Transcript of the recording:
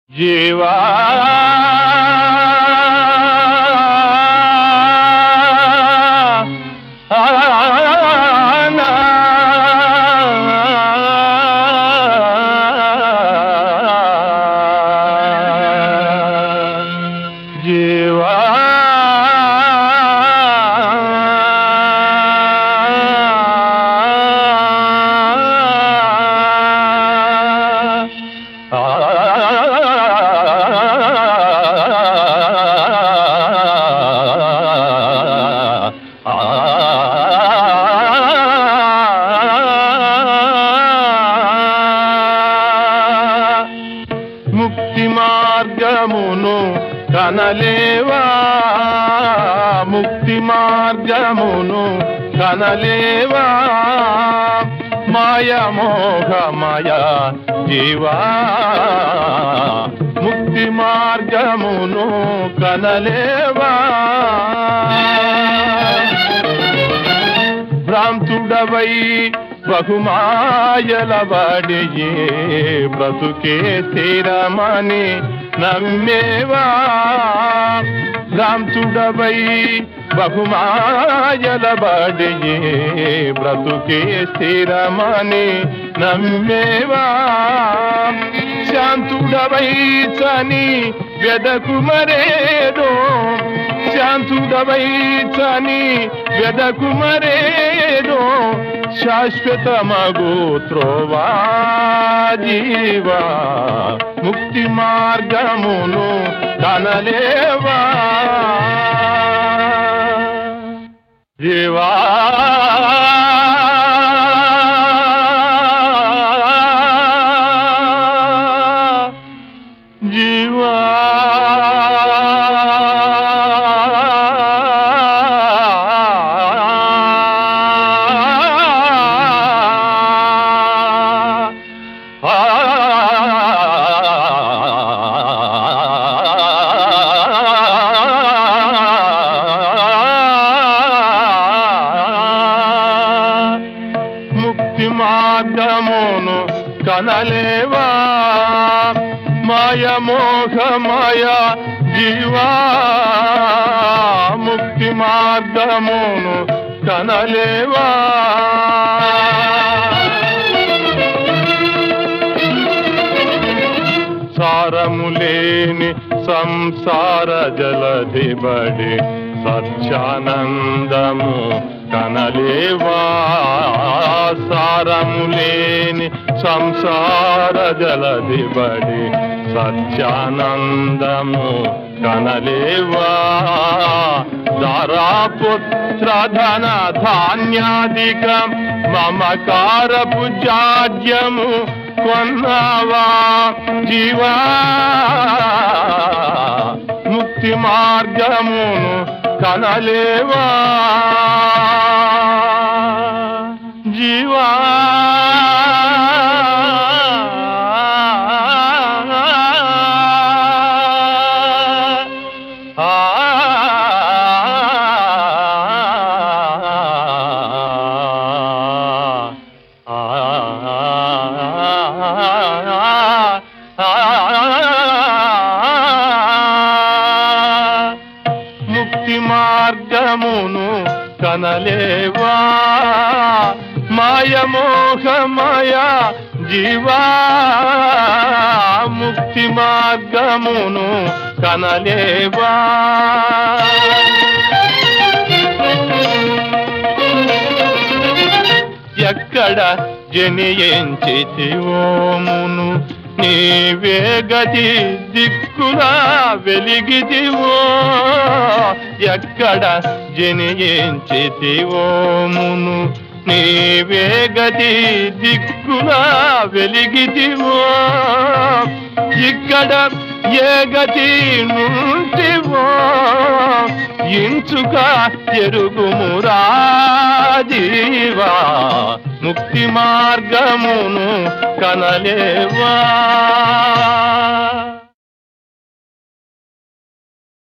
జీవా జీవా ముక్తి మార్గమును కనలేవా ముక్తి మార్గమును కనలేవా మాయ మోహమయ జీవా ముక్తి మార్గమును కనలేవా భ్రాంతుడవై బహుమాయలబడియే బ్రతుకే స్థిరమని నమ్మేవా భ్రాంతుడవై బహుమాయలబడియే బ్రతుకే స్థిరమని నమ్మేవా శాంతుడవై చని వెదకు మరేదో శాంతుడవై చని వెదకు మరేదో శాశ్వతమగు త్రోవా జీవా ముక్తి మార్గమును కనలేవా జీవా జీవా ముక్తి మార్గమును కనలేవా మాయ మోహమయ జీవా ముక్తి మార్గమును కనలేవా సారము లేని సంసార జలధిబడి సత్యానందము కనలేవా సారము లేని సంసార జలధిబడి సత్యానందము కనలేవా దారాపుత్ర ధన ధాన్యాధికం మమకారపు జాడ్యము కొన్నావా జీవా ముక్తి మార్గమును కనలేవా జీవా ముక్తి మార్గమును కనలేవా మాయ మోహమయ జీవా ముక్తి మార్గమును కనలేవా ఎక్కడ జనియించితివోమును నీవే గతి దిక్కులా వెలిగితివో ఎక్కడ జనియించితివోమును నీవే గతి దిక్కులా వెలిగితివో ఇక్కడ ఏ గతి నుంటివో ఇంచుక ఎరుగుమురా జీవా ముక్తి మార్గమును కనలేవా